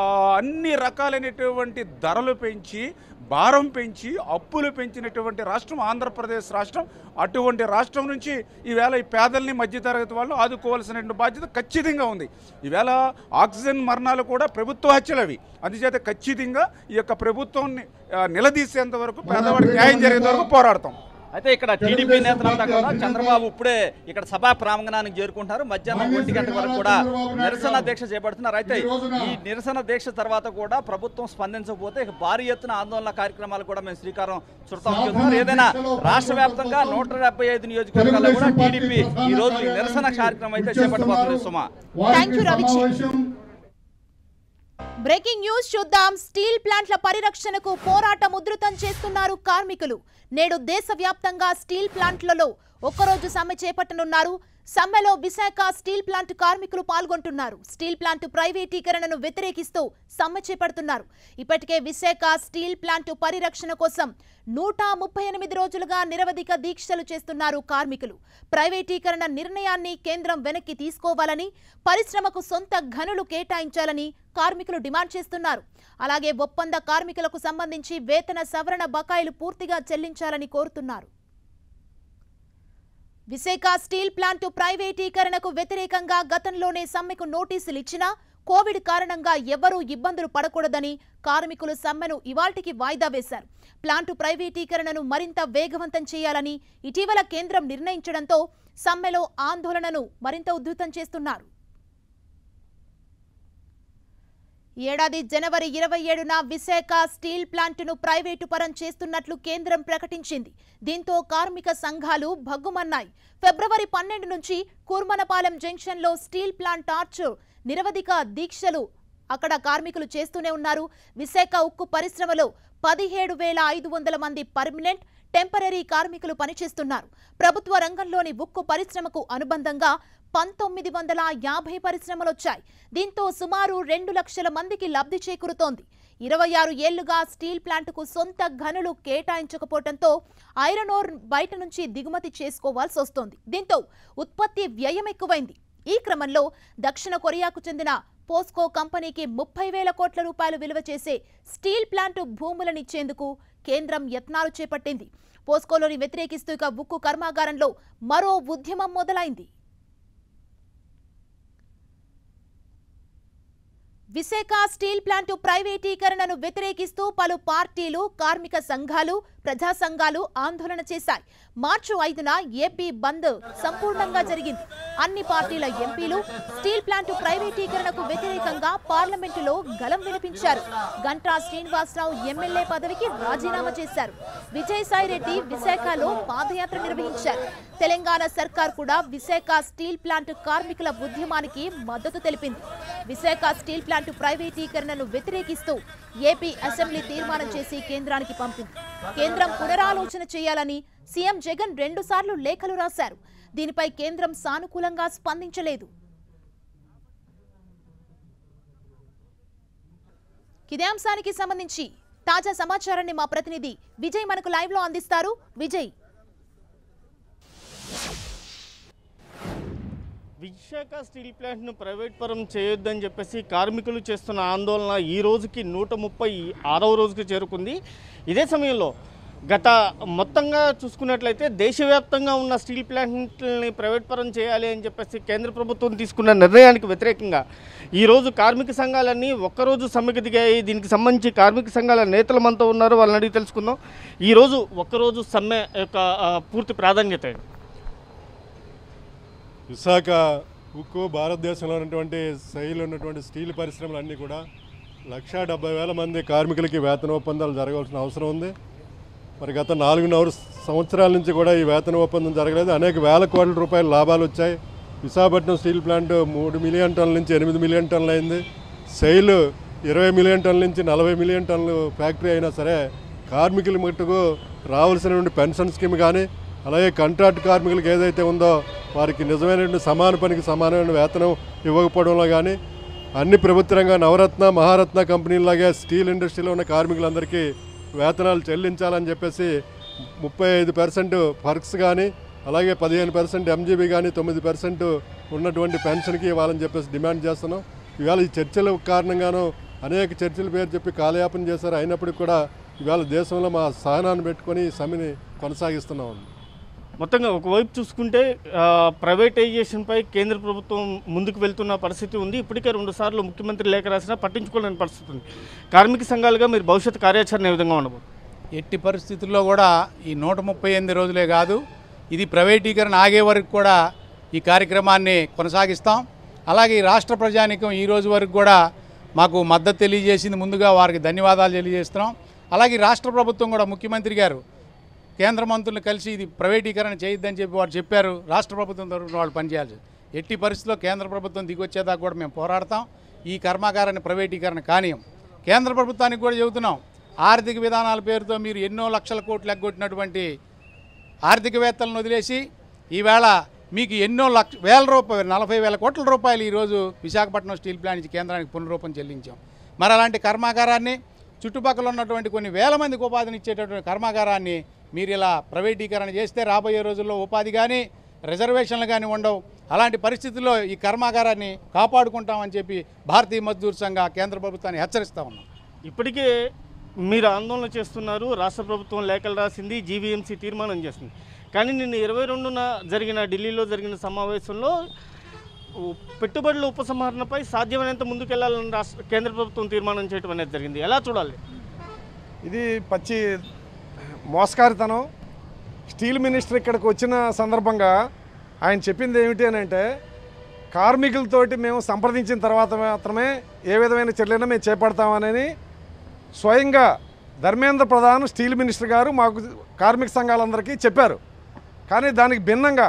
అన్ని రకాలైనటువంటి ధరలు పెంచి భారం పెంచి అప్పులు పెంచినటువంటి రాష్ట్రం ఆంధ్రప్రదేశ్ రాష్ట్రం అటువంటి రాష్ట్రం నుంచి ఈవేళ ఈ పేదల్ని మధ్యతరగతి వాళ్ళు ఆదుకోవాల్సిన బాధ్యత ఖచ్చితంగా ఉంది ఈవేళ ఆక్సిజన్ మరణాలు కూడా ప్రభుత్వ హత్యలు అవి అందుచేత ఖచ్చితంగా ఈ యొక్క ప్రభుత్వాన్ని ఆ, నిలదీసేంత వరకు పేదవాడికి న్యాయం జరిగేంత వరకు పోరాడతాం అయితే ఇక్కడ టీడీపీ నేతలంతా కూడా చంద్రబాబు ఇప్పుడే ఇక్కడ సభా ప్రాంగణానికి చేరుకుంటున్నారు మధ్యాహ్నం ఒంటి గంట వరకు కూడా నిరసన దీక్ష చేపడుతున్నారు అయితే ఈ నిరసన దీక్ష తర్వాత కూడా ప్రభుత్వం స్పందించకపోతే ఇక భారీ ఎత్తున ఆందోళన కార్యక్రమాలు కూడా మేము శ్రీకారం చుడతాం చెప్తున్నారు ఏదైనా రాష్ట్ర వ్యాప్తంగా నూట డెబ్బై ఐదు నియోజకవర్గాల్లో కూడా టీడీపీ ఈ రోజు ఈ నిరసన కార్యక్రమం అయితే చేపట్టబోతుంది Suma thank you Ravichand breaking news చూద్దాం స్టీల్ ప్లాంట్ల పరిరక్షణకు పోరాటం ఉధృతం చేస్తున్నారు కార్మికులు నేడు దేశవ్యాప్తంగా స్టీల్ ప్లాంట్లలో ఒక్కరోజు సమ్మె చేపట్టనున్నారు సమ్మెలో విశాఖ స్టీల్ ప్లాంట్ కార్మికులు పాల్గొంటున్నారు స్టీల్ ప్లాంట్ ప్రైవేటీకరణను వ్యతిరేకిస్తూ సమ్మె చేపడుతున్నారు ఇప్పటికే విశాఖ స్టీల్ ప్లాంట్ పరిరక్షణ కోసం నూట ముప్పై ఎనిమిది రోజులుగా నిరవధిక దీక్షలు చేస్తున్నారు కార్మికులు ప్రైవేటీకరణ నిర్ణయాన్ని కేంద్రం వెనక్కి తీసుకోవాలని పరిశ్రమకు సొంత గనులు కేటాయించాలని కార్మికులు డిమాండ్ చేస్తున్నారు అలాగే ఒప్పంద కార్మికులకు సంబంధించి వేతన సవరణ బకాయిలు పూర్తిగా చెల్లించాలని కోరుతున్నారు విశాఖ స్టీల్ ప్లాంటు ప్రైవేటీకరణకు వ్యతిరేకంగా గతంలోనే సమ్మెకు నోటీసులు ఇచ్చినా కోవిడ్ కారణంగా ఎవరూ ఇబ్బందులు పడకూడదని కార్మికులు సమ్మెను ఇవాల్టికి వాయిదా వేశారు ప్లాంటు ప్రైవేటీకరణను మరింత వేగవంతం చేయాలని ఇటీవల కేంద్రం నిర్ణయించడంతో సమ్మెలో ఆందోళనను మరింత ఉధృతం చేస్తున్నారు ఈ ఏడాది జనవరి ఇరవై ఏడున విశాఖ స్టీల్ ప్లాంటును ప్రైవేటు పరం చేస్తున్నట్లు కేంద్రం ప్రకటించింది దీంతో కార్మిక సంఘాలు భగ్గుమన్నాయి ఫిబ్రవరి పన్నెండు నుంచి కూర్మనపాలెం జంక్షన్లో స్టీల్ ప్లాంట్ టార్చ్ నిరవధిక దీక్షలు అక్కడ కార్మికులు చేస్తూనే ఉన్నారు విశాఖ ఉక్కు పరిశ్రమలో పదిహేడు వేల ఐదు వందల మంది పర్మనెంట్ టెంపరీ కార్మికులు పనిచేస్తున్నారు ప్రభుత్వ రంగంలోని ఉక్కు పరిశ్రమకు అనుబంధంగా పంతొమ్మిది వందల యాభై పరిశ్రమలొచ్చాయి దీంతో సుమారు రెండు లక్షల మందికి లబ్ధి చేకూరుతోంది ఇరవై ఆరు ఏళ్లుగా స్టీల్ ప్లాంటుకు సొంత గనులు కేటాయించకపోవడంతో ఐరన్ ఓర్ బయట నుంచి దిగుమతి చేసుకోవాల్సి వస్తోంది దీంతో ఉత్పత్తి వ్యయం ఎక్కువైంది ఈ క్రమంలో దక్షిణ కొరియాకు చెందిన పోస్కో కంపెనీకి ముప్పై వేల కోట్ల రూపాయలు విలువ చేసే స్టీల్ ప్లాంట్ భూములనిచ్చేందుకు కేంద్రం యత్నాలు చేపట్టింది పోస్కోలోని వ్యతిరేకిస్తూ ఇక ఉక్కు కర్మాగారంలో మరో ఉద్యమం మొదలైంది విశాఖ స్టీల్ ప్లాంటు ప్రైవేటీకరణను వ్యతిరేకిస్తూ పలు పార్టీలు కార్మిక సంఘాలు ప్రజా సంఘాలు ఆందోళన చేశాయి మార్చి ఐదున ఏపీ బంద్ సంపూర్ణంగా జరిగింది అన్ని పార్టీల ఎంపీలు స్టీల్ ప్లాంట్ ప్రైవేటీకరణకు వ్యతిరేకంగా పార్లమెంటులో గలం వినిపించారు గంటా శ్రీనివాసరావు ఎమ్మెల్యే పదవికి రాజీనామా చేశారు విజయసాయిరెడ్డి విశాఖలో పాదయాత్ర నిర్వహించారు తెలంగాణ సర్కార్ కూడా విశాఖ స్టీల్ ప్లాంట్ కార్మికుల ఉద్యమానికి మద్దతు తెలిపింది విశాఖ స్టీల్ ప్లాంట్ ప్రైవేటీకరణను వ్యతిరేకిస్తూ ఏపీ అసెంబ్లీ తీర్మానం చేసి కేంద్రానికి పంపింది కేంద్రం పునరాలోచన చేయాలని సీఎం జగన్ రెండుసార్లు లేఖలు రాశారు దీనిపై కేంద్రం సానుకూలంగా స్పందించలేదు ఇదే అంశానికి సంబంధించి తాజా సమాచారాన్ని మా ప్రతినిధి విజయ్ మనకు లైవ్ లో అందిస్తారు విజయ్ విశాఖ స్టీల్ ప్లాంట్ను ప్రైవేట్ పరం చేయొద్దని చెప్పేసి కార్మికులు చేస్తున్న ఆందోళన ఈ రోజుకి నూట ముప్పై ఆరవ రోజుకి చేరుకుంది ఇదే సమయంలో గత మొత్తంగా చూసుకున్నట్లయితే దేశవ్యాప్తంగా ఉన్న స్టీల్ ప్లాంట్ని ప్రైవేట్ పరం చేయాలి అని చెప్పేసి కేంద్ర ప్రభుత్వం తీసుకున్న నిర్ణయానికి వ్యతిరేకంగా ఈరోజు కార్మిక సంఘాలన్నీ ఒక్కరోజు సమ్మెకు దిగాయి దీనికి సంబంధించి కార్మిక సంఘాల నేతలు మనతో ఉన్నారు వాళ్ళని అడిగి తెలుసుకుందాం ఈరోజు ఒక్కరోజు సమ్మె యొక్క ఆ, పూర్తి ప్రాధాన్యత ఏంటి? విశాఖ ఉక్కు భారతదేశంలో ఉన్నటువంటి శైలి ఉన్నటువంటి స్టీల్ పరిశ్రమలు అన్నీ కూడా లక్షా డెబ్బై వేల మంది కార్మికులకి వేతన ఒప్పందాలు జరగాల్సిన అవసరం ఉంది మరి గత నాలుగున్నర సంవత్సరాల నుంచి కూడా ఈ వేతన ఒప్పందం జరగలేదు అనేక వేల కోట్ల రూపాయల లాభాలు వచ్చాయి విశాఖపట్నం స్టీల్ ప్లాంట్ మూడు మిలియన్ టన్నుల నుంచి ఎనిమిది మిలియన్ టన్నులు అయింది సెయిల్ ఇరవై మిలియన్ టన్నుల నుంచి నలభై మిలియన్ టన్నులు ఫ్యాక్టరీ అయినా సరే కార్మికుల మట్టుకు రావాల్సినటువంటి పెన్షన్ స్కీమ్ కానీ అలాగే కాంట్రాక్ట్ కార్మికులకు ఏదైతే ఉందో వారికి నిజమైనటువంటి సమాన పనికి సమానమైన వేతనం ఇవ్వకపోవడంలో కానీ అన్ని ప్రభుత్వ రంగ నవరత్న మహారత్న కంపెనీలాగే స్టీల్ ఇండస్ట్రీలో ఉన్న కార్మికులందరికీ వేతనాలు చెల్లించాలని చెప్పేసి ముప్పై ఐదు పర్సెంట్ ఫర్క్స్ కానీ అలాగే పదిహేను పర్సెంట్ ఎంజీబీ కానీ తొమ్మిది పర్సెంట్ ఉన్నటువంటి పెన్షన్కి ఇవ్వాలని చెప్పేసి డిమాండ్ చేస్తున్నాం ఇవాళ ఈ చర్చల కారణంగాను అనేక చర్చల పేరు చెప్పి కాలయాపన చేశారు అయినప్పటికీ కూడా ఇవాళ దేశంలో మా సహనాన్ని పెట్టుకొని ఈ సమ్మెని కొనసాగిస్తున్నాం మొత్తంగా ఒకవైపు చూసుకుంటే ఆ, ప్రైవేటైజేషన్పై కేంద్ర ప్రభుత్వం ముందుకు వెళ్తున్న పరిస్థితి ఉంది ఇప్పటికే రెండు సార్లు ముఖ్యమంత్రి లేఖ రాసినా పట్టించుకోలేని పరిస్థితి ఉంది కార్మిక సంఘాలుగా మీరు భవిష్యత్ కార్యాచరణ ఏ విధంగా ఉండబోతుంది ఎట్టి పరిస్థితుల్లో కూడా ఈ నూట ముప్పై ఎనిమిది రోజులే కాదు ఇది ప్రైవేటీకరణ ఆగే వరకు కూడా ఈ కార్యక్రమాన్ని కొనసాగిస్తాం అలాగే ఈ రాష్ట్ర ప్రజానికం ఈ రోజు వరకు కూడా మాకు మద్దతు తెలియజేసింది ముందుగా వారికి ధన్యవాదాలు తెలియజేస్తున్నాం అలాగే ఈ రాష్ట్ర ప్రభుత్వం కూడా ముఖ్యమంత్రి గారు కేంద్ర మంత్రులు కలిసి ఇది ప్రైవేటీకరణ చేయొద్దని చెప్పి వారు చెప్పారు రాష్ట్ర ప్రభుత్వం తరఫున వాళ్ళు పనిచేయాల్సి ఎట్టి పరిస్థితుల్లో కేంద్ర ప్రభుత్వం దిగొచ్చేదాకా కూడా మేము పోరాడతాం ఈ కర్మాగారాన్ని ప్రైవేటీకరణ కానీయం కేంద్ర ప్రభుత్వానికి కూడా చెబుతున్నాం ఆర్థిక విధానాల పేరుతో మీరు ఎన్నో లక్షల కోట్లు ఎగ్గొట్టినటువంటి ఆర్థికవేత్తలను వదిలేసి ఈవేళ మీకు ఎన్నో లక్ష వేల రూపాయలు నలభై వేల కోట్ల రూపాయలు ఈరోజు విశాఖపట్నం స్టీల్ ప్లాంట్ నుంచి కేంద్రానికి పునరూపం చెల్లించాం మరి అలాంటి కర్మాగారాన్ని చుట్టుపక్కల ఉన్నటువంటి కొన్ని వేల మందికి ఉపాధిని ఇచ్చేటటువంటి కర్మాగారాన్ని మీరు ఇలా ప్రైవేటీకరణ చేస్తే రాబోయే రోజుల్లో ఉపాధి కానీ రిజర్వేషన్లు కానీ ఉండవు అలాంటి పరిస్థితుల్లో ఈ కర్మాగారాన్ని కాపాడుకుంటామని చెప్పి భారతీయ మజ్దూర్ సంఘ కేంద్ర ప్రభుత్వాన్ని హెచ్చరిస్తా ఉన్నాం ఇప్పటికే మీరు ఆందోళన చేస్తున్నారు రాష్ట్ర ప్రభుత్వం లేఖలు రాసింది జీవీఎంసీ తీర్మానం చేసింది కానీ నిన్న ఇరవై రెండున జరిగిన ఢిల్లీలో జరిగిన సమావేశంలో ఉ- పెట్టుబడుల ఉపసంహరణపై సాధ్యమైనంత ముందుకెళ్లాలని రాష్ట్ర కేంద్ర ప్రభుత్వం తీర్మానం చేయడం అనేది జరిగింది ఎలా చూడాలి ఇది పచ్చి మోసకారితనం స్టీల్ మినిస్టర్ ఇక్కడికి వచ్చిన సందర్భంగా ఆయన చెప్పింది ఏమిటి అని అంటే కార్మికులతోటి మేము సంప్రదించిన తర్వాత మాత్రమే ఏ విధమైన చర్యలను మేము చేపడతామని స్వయంగా ధర్మేంద్ర ప్రధాన్ స్టీల్ మినిస్టర్ గారు మాకు కార్మిక సంఘాలందరికీ చెప్పారు కానీ దానికి భిన్నంగా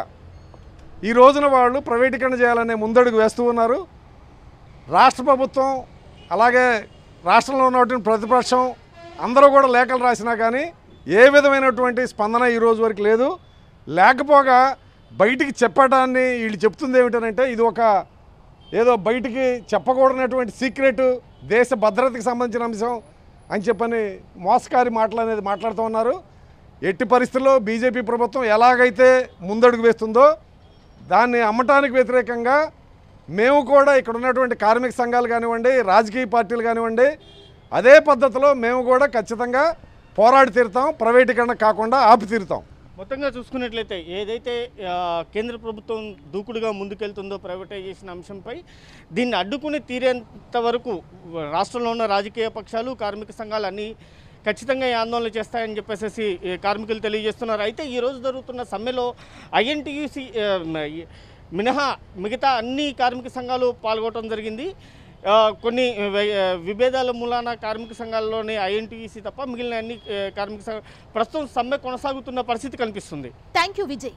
ఈ రోజున వాళ్ళు ప్రైవేటీకరణ చేయాలనే ముందడుగు వేస్తూ ఉన్నారు రాష్ట్ర ప్రభుత్వం అలాగే రాష్ట్రంలో ఉన్నటువంటి ప్రతిపక్షం అందరూ కూడా లేఖలు రాసినా కానీ ఏ విధమైనటువంటి స్పందన ఈ రోజు వరకు లేదు లేకపోగా బయటికి చెప్పడాన్ని వీళ్ళు చెప్తుంది ఏమిటనంటే ఇది ఒక ఏదో బయటికి చెప్పకూడనటువంటి సీక్రెట్ దేశ భద్రతకి సంబంధించిన అంశం అని చెప్పని మోసకారి మాటలు అనేది మాట్లాడుతూ ఉన్నారు ఎట్టి పరిస్థితుల్లో బీజేపీ ప్రభుత్వం ఎలాగైతే ముందడుగు వేస్తుందో దాన్ని అమ్మటానికి వ్యతిరేకంగా మేము కూడా ఇక్కడ ఉన్నటువంటి కార్మిక సంఘాలు కానివ్వండి రాజకీయ పార్టీలు కానివ్వండి అదే పద్ధతిలో మేము కూడా ఖచ్చితంగా పోరాడి తీరుతాం ప్రైవేటీకరణ కాకుండా ఆపి తీరుతాం మొత్తంగా చూసుకున్నట్లయితే ఏదైతే ఆ, కేంద్ర ప్రభుత్వం దూకుడుగా ముందుకెళ్తుందో ప్రైవేటైజేషన్ అంశంపై దీన్ని అడ్డుకుని తీరేంత వరకు రాష్ట్రంలో ఉన్న రాజకీయ పక్షాలు కార్మిక సంఘాలు అన్నీ ఖచ్చితంగా ఈ ఆందోళన చేస్తాయని చెప్పేసి ఈ కార్మికులు తెలియజేస్తున్నారు అయితే ఈ రోజు జరుగుతున్న సమ్మెలో ఐఎన్టీయూసీ మినహా మిగతా అన్ని కార్మిక సంఘాలు పాల్గొనడం జరిగింది ఆ, కొన్ని వే- విభేదాల మూలాన కార్మిక సంఘాల్లోనే ఐఎన్టీయూసీ తప్ప మిగిలిన అన్ని ఆ, కార్మిక సంఘ ప్రస్తుతం సమ్మె కొనసాగుతున్న పరిస్థితి కనిపిస్తుంది థ్యాంక్ యూ విజయ్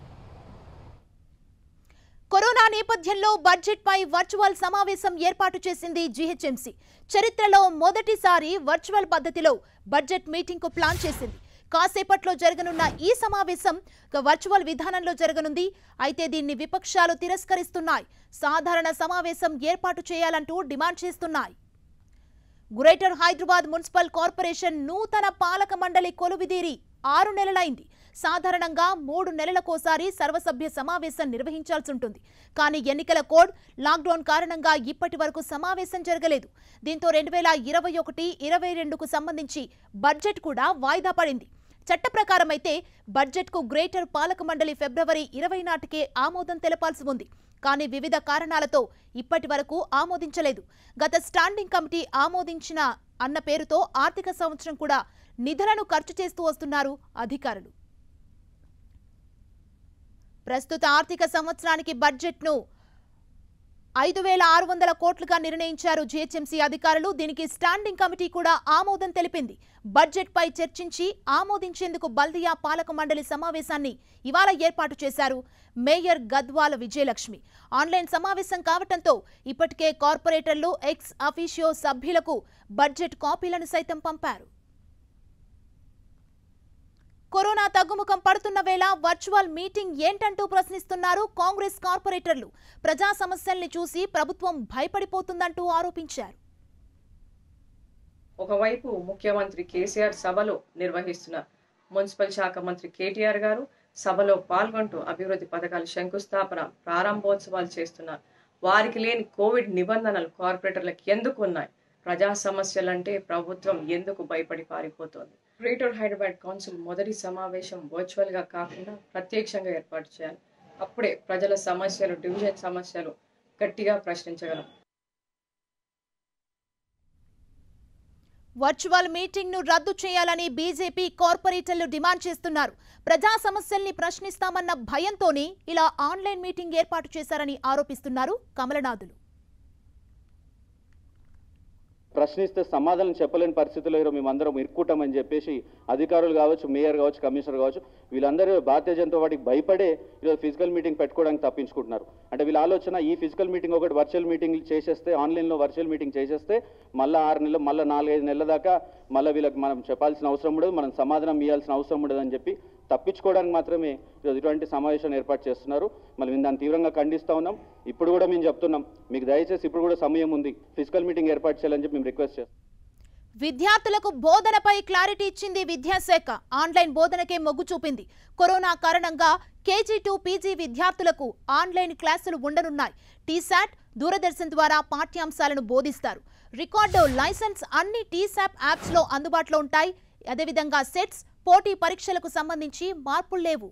కరోనా నేపథ్యంలో బడ్జెట్ పై వర్చువల్ సమావేశం ఏర్పాటు చేసింది జీహెచ్ఎంసీ చరిత్రలో మొదటిసారి వర్చువల్ పద్ధతిలో బడ్జెట్ మీటింగ్ కు ప్లాన్ చేసింది కాసేపట్లో జరగనున్న ఈ సమావేశం ఒక వర్చువల్ విధానంలో జరగనుంది అయితే దీన్ని విపక్షాలు తిరస్కరిస్తున్నాయి సాధారణ సమావేశం ఏర్పాటు చేయాలంటూ డిమాండ్ చేస్తున్నాయి గ్రేటర్ హైదరాబాద్ మున్సిపల్ కార్పొరేషన్ నూతన పాలక మండలి కొలువిదీరి ఆరు నెలలైంది సాధారణంగా మూడు నెలలకోసారి సర్వసభ్య సమావేశం నిర్వహించాల్సి ఉంటుంది కానీ ఎన్నికల కోడ్ లాక్డౌన్ కారణంగా ఇప్పటి వరకు సమావేశం జరగలేదు దీంతో రెండు వేల ఇరవై ఒకటి ఇరవై రెండుకు సంబంధించి బడ్జెట్ కూడా వాయిదా పడింది చట్ట ప్రకారం అయితే బడ్జెట్కు గ్రేటర్ పాలక మండలి ఫిబ్రవరి ఇరవై నాటికే ఆమోదం తెలపాల్సి ఉంది కానీ వివిధ కారణాలతో ఇప్పటి వరకు ఆమోదించలేదు గత స్టాండింగ్ కమిటీ ఆమోదించిన అన్న పేరుతో ఆర్థిక సంవత్సరం కూడా నిధులను ఖర్చు చేస్తూ వస్తున్నారు అధికారులు ప్రస్తుత ఆర్థిక సంవత్సరానికి బడ్జెట్ను ఐదు వేల ఆరు వందల కోట్లుగా నిర్ణయించారు జీహెచ్ఎంసీ అధికారులు దీనికి స్టాండింగ్ కమిటీ కూడా ఆమోదం తెలిపింది బడ్జెట్ పై చర్చించి ఆమోదించేందుకు బల్దియా పాలక మండలి సమావేశాన్ని ఇవాళ ఏర్పాటు చేశారు మేయర్ గద్వాల విజయలక్ష్మి ఆన్లైన్ సమావేశం కావటంతో ఇప్పటికే కార్పొరేటర్లు ఎక్స్ అఫీషియో సభ్యులకు బడ్జెట్ కాపీలను సైతం పంపారు కరోనా తగ్గుముఖం పడుతున్న వేళ వర్చువల్ మీటింగ్ ఏంటంటూ ప్రశ్నిస్తున్నారు కాంగ్రెస్ కార్పొరేటర్లు ప్రజా సమస్యల్ని చూసి ప్రభుత్వం భయపడిపోతుందంటూ ఆరోపించారు ఒకవైపు ముఖ్యమంత్రి కేసీఆర్ సభలో నిర్వహిస్తున్న మున్సిపల్ శాఖ మంత్రి కేటీఆర్ గారు సభలో పాల్గొంటూ అభివృద్ధి పథకాలు శంకుస్థాపన ప్రారంభోత్సవాలు చేస్తున్నారు వారికి లేని కోవిడ్ నిబంధనలు కార్పొరేటర్లకు ఎందుకు ఉన్నాయి ప్రజా సమస్యలంటే ప్రభుత్వం ఎందుకు భయపడి పారిపోతోంది గ్రేటర్ హైదరాబాద్ కౌన్సిల్ మొదటి సమావేశం వర్చువల్ గా కాకుండా ప్రత్యక్షంగా ఏర్పాటు చేయాలి అప్పుడే ప్రజల సమస్యలు డివిజన్ సమస్యలు గట్టిగా ప్రశ్నించగలం వర్చువల్ మీటింగ్ ను రద్దు చేయాలని బీజేపీ కార్పొరేటర్లు డిమాండ్ చేస్తున్నారు ప్రజా సమస్యల్ని ప్రశ్నిస్తామన్న భయంతోనే ఇలా ఆన్లైన్ మీటింగ్ ఏర్పాటు చేశారని ఆరోపిస్తున్నారు కమలనాథులు ప్రశ్నిస్తే సమాధానం చెప్పలేని పరిస్థితుల్లో ఈరోజు మేమందరం ఇరుక్కుంటామని చెప్పేసి అధికారులు కావచ్చు మేయర్ కావచ్చు కమిషనర్ కావచ్చు వీళ్ళందరూ భారతీయ జనతా పార్టీకి భయపడే ఈరోజు ఫిజికల్ మీటింగ్ పెట్టుకోవడానికి తప్పించుకుంటున్నారు అంటే వీళ్ళ ఆలోచన ఈ ఫిజికల్ మీటింగ్ ఒకటి వర్చువల్ మీటింగ్ చేసేస్తే ఆన్లైన్లో వర్చువల్ మీటింగ్ చేసేస్తే మళ్ళీ ఆరు నెలలు మళ్ళీ నాలుగైదు నెలల దాకా మళ్ళీ వీళ్ళకి మనం చెప్పాల్సిన అవసరం ఉండదు మనం సమాధానం ఇవ్వాల్సిన అవసరం ఉండదు అని చెప్పి తప్పించుకోవడానికి మాత్రమే ఈరోజు ఇటువంటి సమావేశాన్ని ఏర్పాటు చేస్తున్నారు మళ్ళీ మేము దాన్ని తీవ్రంగా ఖండిస్తూ ఉన్నాం ఇప్పుడు కూడా మేము చెప్తున్నాం మీకు దయచేసి ఇప్పుడు కూడా సమయం ఉంది ఫిజికల్ మీటింగ్ ఏర్పాటు చేయాలని చెప్పి మేము రిక్వెస్ట్ చేస్తాం విద్యార్థులకు బోధనపై క్లారిటీ ఇచ్చింది విద్యాశాఖ ఆన్లైన్ బోధనకే మొగ్గు చూపింది కరోనా కారణంగా కేజీ టు పీజీ విద్యార్థులకు ఆన్లైన్ క్లాసులు ఉండనున్నాయి టీశాట్ దూరదర్శన్ ద్వారా పాఠ్యాంశాలను బోధిస్తారు రికార్డు లైసెన్స్ అన్ని టీశాప్ యాప్స్ లో అందుబాటులో ఉంటాయి అదేవిధంగా సెట్స్ పోటీ పరీక్షలకు సంబంధించి మార్పులు లేవు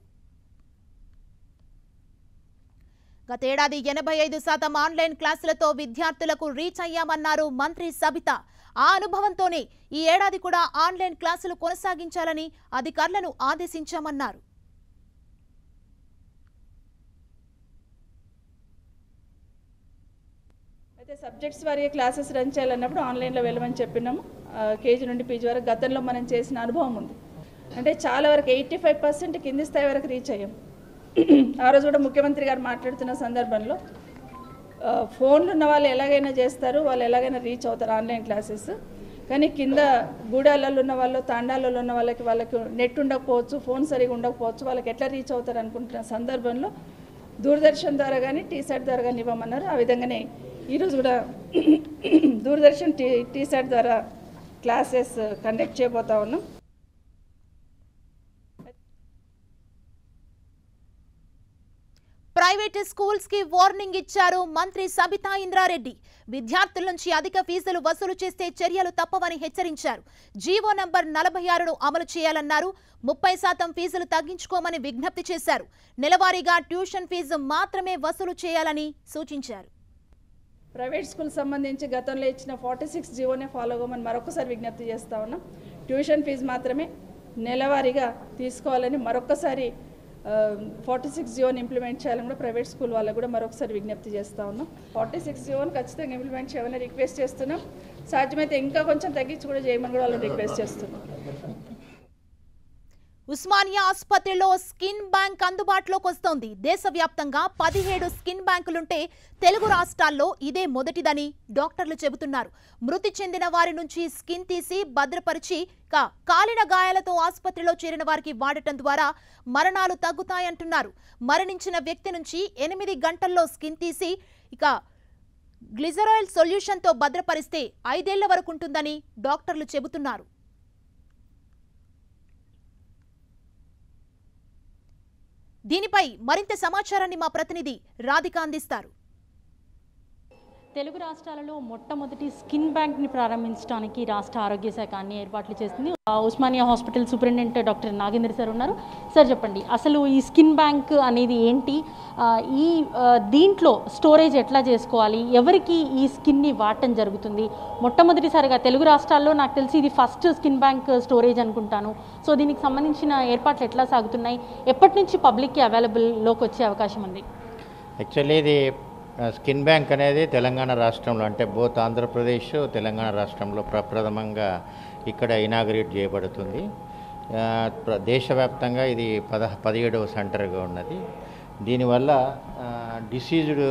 గతేడాది ఎనభై ఐదు శాతం ఆన్లైన్ క్లాసులతో విద్యార్థులకు రీచ్ అయ్యామన్నారు మంత్రి సబిత ఆ అనుభవంతోనే ఈ ఏడాది కూడా ఆన్లైన్ క్లాసులు కొనసాగించాలని అధికారులను ఆదేశించామన్నారు అయితే సబ్జెక్ట్స్ వారి క్లాసెస్ రన్ చేయాలన్నప్పుడు ఆన్లైన్లో వెళ్ళమని చెప్పినాము ఆ, కేజీ నుండి పీజీ వరకు గతంలో మనం చేసిన అనుభవం ఉంది అంటే చాలా వరకు ఎయిటీ ఫైవ్ పర్సెంట్ కింది స్థాయి వరకు రీచ్ అయ్యాం ఆ రోజు కూడా ముఖ్యమంత్రి గారు మాట్లాడుతున్న సందర్భంలో ఆ, ఫోన్లు ఉన్న వాళ్ళు ఎలాగైనా చేస్తారు వాళ్ళు ఎలాగైనా రీచ్ అవుతారు ఆన్లైన్ క్లాసెస్ కానీ కింద గూడాలలో ఉన్న వాళ్ళు తాండాలలో ఉన్న వాళ్ళకి వాళ్ళకి నెట్ ఉండకపోవచ్చు ఫోన్ సరిగా ఉండకపోవచ్చు వాళ్ళకి ఎట్లా రీచ్ అవుతారు అనుకుంటున్న సందర్భంలో దూరదర్శన్ ద్వారా కానీ టీసాట్ ద్వారా కానీ ఇవ్వమన్నారు ఆ విధంగానే ఈరోజు కూడా దూరదర్శన్ టీ టీసాట్ ద్వారా క్లాసెస్ కండక్ట్ చేయబోతా ఉన్నాం ప్రైవేట్ స్కూల్స్ కి వార్నింగ్ ఇచ్చారు మంత్రి సబితా ఇంద్రారెడ్డి విద్యార్థుల నుంచి అధిక ఫీజులు వసూలు చేస్తే చర్యలు తప్పవని హెచ్చరించారు జీవో నంబర్ నలభై ఆరును అమలు చేయాలన్నారు ముప్పై శాతం ఫీజులు తగ్గించుకోమని విజ్ఞప్తి చేశారు నెలవారీగా ట్యూషన్ ఫీజు మాత్రమే వసూలు చేయాలని సూచించారు ప్రైవేట్ స్కూల్ సంబంధించి గతంలో ఇచ్చిన ఫార్టీ సిక్స్ జీవోనే ఫాలో అవ్వమని మరొకసారి విజ్ఞప్తి చేస్తా ఉన్నాం ట్యూషన్ ఫీజు మాత్రమే నెలవారీగా తీసుకోవాలని మరొకసారి ఫార్టీ సిక్స్ జియోని ఇంప్లిమెంట్ చేయాలని కూడా ప్రైవేట్ స్కూల్ వాళ్ళకు కూడా మరొకసారి విజ్ఞప్తి చేస్తా ఉన్నాం ఫార్టీ సిక్స్ జియోని ఖచ్చితంగా ఇంప్లిమెంట్ చేయమని రిక్వెస్ట్ చేస్తున్నాం సాధ్యమైతే ఇంకా కొంచెం తగ్గించి కూడా చేయమని కూడా వాళ్ళని రిక్వెస్ట్ చేస్తున్నాం ఉస్మానియా ఆసుపత్రిలో స్కిన్ బ్యాంక్ అందుబాటులోకి వస్తోంది దేశవ్యాప్తంగా పదిహేడు స్కిన్ బ్యాంకులుంటే తెలుగు రాష్ట్రాల్లో ఇదే మొదటిదని డాక్టర్లు చెబుతున్నారు మృతి చెందిన వారి నుంచి స్కిన్ తీసి భద్రపరిచి కా- కాలిన గాయాలతో ఆసుపత్రిలో చేరిన వారికి వాడటం ద్వారా మరణాలు తగ్గుతాయంటున్నారు మరణించిన వ్యక్తి నుంచి ఎనిమిది గంటల్లో స్కిన్ తీసి ఇక గ్లిజరాయిల్ సొల్యూషన్తో భద్రపరిస్తే ఐదేళ్ల వరకు ఉంటుందని డాక్టర్లు చెబుతున్నారు దీనిపై మరింత సమాచారాన్ని మా ప్రతినిధి రాధిక అందిస్తారు తెలుగు రాష్ట్రాలలో మొట్టమొదటి స్కిన్ బ్యాంక్ని ప్రారంభించడానికి రాష్ట్ర ఆరోగ్య శాఖ అన్ని ఏర్పాట్లు చేస్తుంది ఆ, Osmania hospital superintendent doctor Nagendra sir ఉన్నారు సార్ చెప్పండి అసలు ఈ స్కిన్ బ్యాంక్ అనేది ఏంటి ఆ, ఈ ఆ, దీంట్లో స్టోరేజ్ ఎట్లా చేసుకోవాలి ఎవరికి ఈ స్కిన్ని వాడటం జరుగుతుంది మొట్టమొదటిసారిగా తెలుగు రాష్ట్రాల్లో నాకు తెలిసి ఇది ఫస్ట్ స్కిన్ బ్యాంక్ స్టోరేజ్ అనుకుంటాను సో దీనికి సంబంధించిన ఏర్పాట్లు ఎట్లా సాగుతున్నాయి ఎప్పటి నుంచి పబ్లిక్కి అవైలబుల్లోకి వచ్చే అవకాశం ఉంది యాక్చువల్లీ ఇది ఆ, స్కిన్ బ్యాంక్ అనేది తెలంగాణ రాష్ట్రంలో అంటే బోత్ ఆంధ్రప్రదేశ్ తెలంగాణ రాష్ట్రంలో ప్రప్రథమంగా ఇక్కడ ఇనాగరేట్ చేయబడుతుంది ఆ, ప్ర- దేశవ్యాప్తంగా ఇది పద పదిహేడవ సెంటర్గా ఉన్నది దీనివల్ల డిసీజ్డ్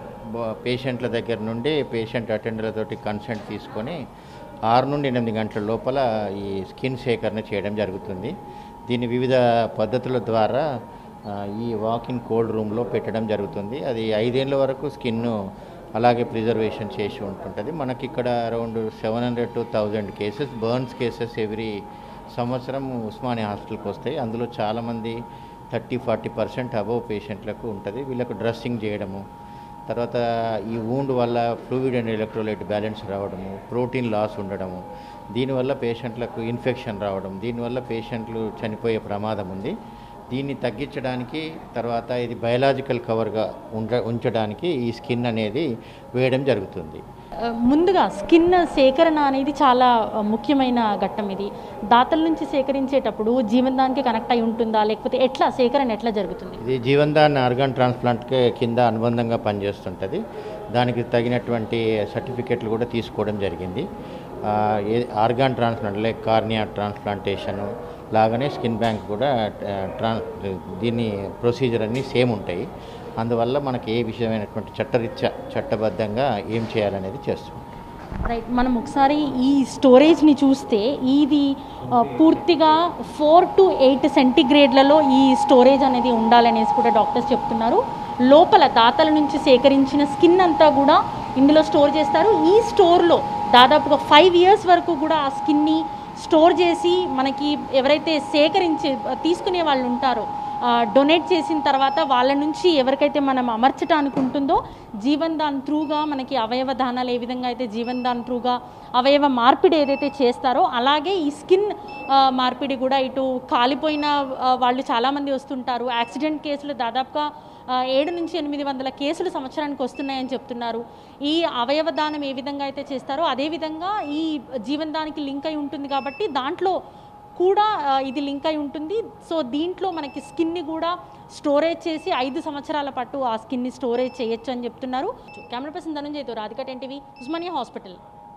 పేషెంట్ల దగ్గర నుండి పేషెంట్ అటెండర్లతోటి కన్సెంట్ తీసుకొని ఆరు నుండి ఎనిమిది గంటల లోపల ఈ స్కిన్ సేకరణ చేయడం జరుగుతుంది దీన్ని వివిధ పద్ధతుల ద్వారా ఆ, ఈ వాకిన్ కోల్డ్ రూమ్లో పెట్టడం జరుగుతుంది అది ఐదేళ్ళ వరకు స్కిన్ను అలాగే ప్రిజర్వేషన్ చేసి ఉంటుంటుంది మనకి ఇక్కడ around seven hundred to thousand cases burns cases every సంవత్సరం ఉస్మానియా హాస్పిటల్కి వస్తాయి అందులో చాలామంది థర్టీ ఫార్టీ పర్సెంట్ అబవ్ పేషెంట్లకు ఉంటుంది వీళ్ళకు డ్రెస్సింగ్ చేయడము తర్వాత ఈ వూండ్ వల్ల ఫ్లూయిడ్ అండ్ ఎలక్ట్రోలైట్ బ్యాలెన్స్ రావడము ప్రోటీన్ లాస్ ఉండడము దీనివల్ల పేషెంట్లకు ఇన్ఫెక్షన్ రావడం దీనివల్ల పేషెంట్లు చనిపోయే ప్రమాదం ఉంది దీన్ని తగ్గించడానికి తర్వాత ఇది బయలాజికల్ కవర్గా ఉండ ఉంచడానికి ఈ స్కిన్ అనేది వేయడం జరుగుతుంది ఆ, ముందుగా స్కిన్ సేకరణ అనేది చాలా ఆ, ముఖ్యమైన ఘట్టం ఇది దాతల నుంచి సేకరించేటప్పుడు జీవనదానికి కనెక్ట్ అయి ఉంటుందా లేకపోతే ఎట్లా సేకరణ ఎట్లా జరుగుతుంది ఇది జీవన్దాన్ ఆర్గాన్ ట్రాన్స్ప్లాంట్ కింద అనుబంధంగా పనిచేస్తుంటుంది దానికి తగినటువంటి సర్టిఫికెట్లు కూడా తీసుకోవడం జరిగింది ఆ, ఏ- organ transplant like cornea transplantation లాగానే స్కిన్ బ్యాంక్ కూడా ఆ, ట్రాన్ దీన్ని ప్రొసీజర్ అన్నీ సేమ్ ఉంటాయి అందువల్ల మనకి ఏ విషయమైనటువంటి చట్టరీత్యా చట్టబద్ధంగా ఏం చేయాలనేది చేస్తాం రైట్ మనం ఒకసారి ఈ స్టోరేజ్ని చూస్తే ఇది ఆ, పూర్తిగా ఫోర్ టు ఎయిట్ సెంటిగ్రేడ్లలో ఈ స్టోరేజ్ అనేది ఉండాలనేసి కూడా డాక్టర్స్ చెప్తున్నారు లోపల దాతల నుంచి సేకరించిన స్కిన్ అంతా కూడా ఇందులో స్టోర్ చేస్తారు ఈ స్టోర్లో దాదాపుగా ఫైవ్ ఇయర్స్ వరకు కూడా ఆ స్కిన్ని స్టోర్ చేసి మనకి ఎవరైతే సేకరించి తీసుకునే వాళ్ళు ఉంటారో డొనేట్ చేసిన తర్వాత వాళ్ళ నుంచి ఎవరికైతే మనం అమర్చడానికి ఉంటుందో జీవన్ దాన్ త్రూగా మనకి అవయవ దానాలు ఏ విధంగా అయితే జీవన్ దాన్ త్రూగా అవయవ మార్పిడి ఏదైతే చేస్తారో అలాగే ఈ స్కిన్ ఆ, మార్పిడి కూడా ఇటు కాలిపోయిన ఆ, వాళ్ళు చాలామంది వస్తుంటారు యాక్సిడెంట్ కేసులు దాదాపుగా ఆ, ఏడు నుంచి ఎనిమిది వందల కేసులు సంవత్సరానికి వస్తున్నాయని చెప్తున్నారు ఈ అవయవ దానం ఏ విధంగా అయితే చేస్తారో అదేవిధంగా ఈ జీవన్ దానికి లింక్ అయి ఉంటుంది కాబట్టి దాంట్లో కూడా ఆ, ఇది లింక్ అయి ఉంటుంది సో దీంట్లో మనకి స్కిన్ని కూడా స్టోరేజ్ చేసి ఐదు సంవత్సరాల పాటు ఆ స్కిన్ని స్టోరేజ్ చేయొచ్చు అని చెప్తున్నారు కెమెరా పర్సన్ ధనంజయ్తో Radhika ten TV Osmania hospital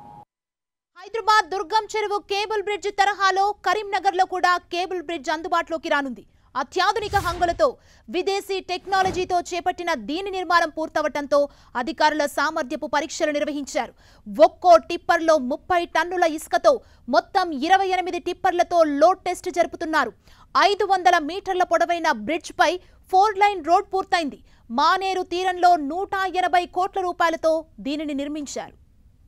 Hyderabad Durgam Cheruvu cable bridge తరహాలో కరీంనగర్ లో కూడా కేబుల్ బ్రిడ్జ్ అందుబాటులోకి రానుంది అత్యాధునిక హంగులతో విదేశీ టెక్నాలజీతో చేపట్టిన దీని నిర్మాణం పూర్తవటంతో అధికారుల సామర్థ్యపు పరీక్షలు నిర్వహించారు ఒక్కో టిప్పర్లో ముప్పై టన్నుల ఇసుకతో మొత్తం ఇరవై ఎనిమిది టిప్పర్లతో లోడ్ టెస్ట్ జరుపుతున్నారు ఐదు వందల మీటర్ల పొడవైన బ్రిడ్జ్ పై ఫోర్ లైన్ రోడ్ పూర్తయింది మానేరు తీరంలో నూట ఎనభై కోట్ల రూపాయలతో దీనిని నిర్మించారు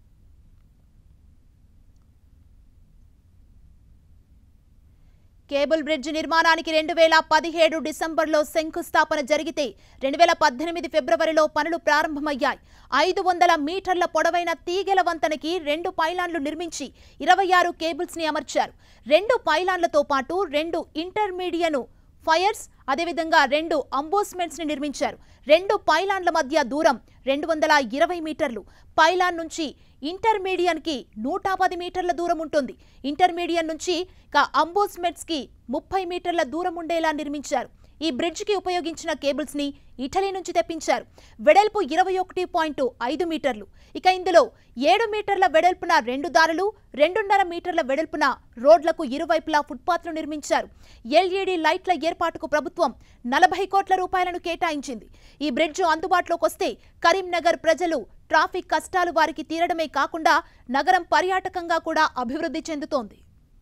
కేబుల్ బ్రిడ్జ్ నిర్మాణానికి రెండు వేల పదిహేడు డిసెంబర్లో శంకుస్థాపన జరిగితే రెండు వేల పద్దెనిమిది ఫిబ్రవరిలో పనులు ప్రారంభమయ్యాయి ఐదు వందల మీటర్ల పొడవైన తీగెల వంతెనకి రెండు పైలాన్లు నిర్మించి ఇరవై ఆరు కేబుల్స్ ని అమర్చారు రెండు పైలాన్లతో పాటు రెండు ఇంటర్మీడియను ఫైర్స్ అదేవిధంగా రెండు అంబోస్మెంట్స్ ని నిర్మించారు రెండు పైలాన్ల మధ్య దూరం రెండు వందల ఇరవై మీటర్లు పైలాన్ నుంచి ఇంటర్మీడియన్ కి నూట పది మీటర్ల దూరం ఉంటుంది ఇంటర్మీడియన్ నుంచి ఇక అంబోస్మెంట్స్ కి ముప్పై మీటర్ల దూరం ఉండేలా నిర్మించారు ఈ బ్రిడ్జ్ కి ఉపయోగించిన కేబుల్స్ ని ఇటలీ నుంచి తెప్పించారు వెడల్పు ఇరవై ఒకటి పాయింట్ ఐదు మీటర్లు ఇక ఇందులో ఏడు మీటర్ల వెడల్పున రెండు దారులు రెండున్నర మీటర్ల వెడల్పున రోడ్లకు ఇరువైపులా ఫుట్పాత్లు నిర్మించారు ఎల్ఈడి లైట్ల ఏర్పాటుకు ప్రభుత్వం నలభై కోట్ల రూపాయలను కేటాయించింది ఈ బ్రిడ్జ్ అందుబాటులోకి వస్తే కరీంనగర్ ప్రజలు ట్రాఫిక్ కష్టాలు వారికి తీరడమే కాకుండా నగరం పర్యాటకంగా కూడా అభివృద్ధి చెందుతోంది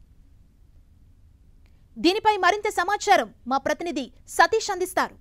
దీనిపై మరింత సమాచారం మా ప్రతినిధి సతీష్ అందిస్తారు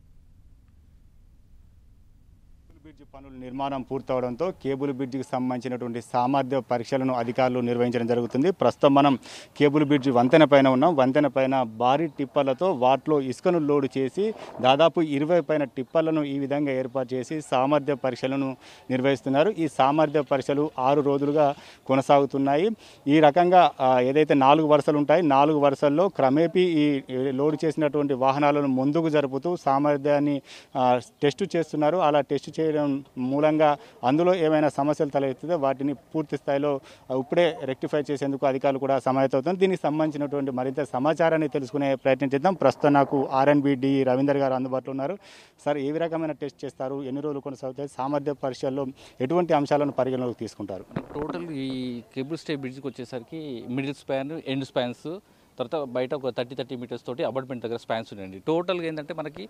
బ్రిడ్జ్ పనుల నిర్మాణం పూర్తవడంతో కేబుల్ బ్రిడ్జికి సంబంధించినటువంటి సామర్థ్య పరీక్షలను అధికారులు నిర్వహించడం జరుగుతుంది ప్రస్తుతం మనం కేబుల్ బ్రిడ్జ్ వంతెన పైన ఉన్నాం వంతెన పైన భారీ టిప్పర్లతో వాటిలో ఇసుకను లోడ్ చేసి దాదాపు ఇరవై పైన టిప్పర్లను ఈ విధంగా ఏర్పాటు చేసి సామర్థ్య పరీక్షలను నిర్వహిస్తున్నారు ఈ సామర్థ్య పరీక్షలు ఆరు రోజులుగా కొనసాగుతున్నాయి ఈ రకంగా ఆ, ఏదైతే నాలుగు వరుసలు ఉంటాయి నాలుగు వరుసల్లో క్రమేపీ ఈ ఈ లోడ్ చేసినటువంటి వాహనాలను ముందుకు జరుపుతూ సామర్థ్యాన్ని ఆ, టెస్ట్ చేస్తున్నారు అలా టెస్ట్ చేయడం మూలంగా అందులో ఏమైనా సమస్యలు తలెత్తితే వాటిని పూర్తి స్థాయిలో ఆ, ఇప్పుడే రెక్టిఫై చేసేందుకు అధికారులు కూడా సమాయత్తవుతున్నారు దీనికి సంబంధించినటువంటి మరింత సమాచారాన్ని తెలుసుకునే ప్రయత్నం చేద్దాం ప్రస్తుతం నాకు ఆర్ఎన్బి డి రవీందర్ గారు అందుబాటులో ఉన్నారు సార్ ఏ రకమైన టెస్ట్ చేస్తారు ఎన్ని రోజులు కొనసాగుతాయి సామర్థ్య పరీక్షల్లో ఎటువంటి అంశాలను పరిగణలోకి తీసుకుంటారు టోటల్ ఈ కేబుల్ స్టే బ్రిడ్జ్కి వచ్చేసరికి మిడిల్ స్పాన్ ఎండ్ స్పాన్స్ తర్వాత బయట ఒక థర్టీ థర్టీ మీటర్స్ తోటి అపార్ట్మెంట్ దగ్గర స్పాన్స్ ఉన్నాయండి టోటల్గా ఏంటంటే మనకి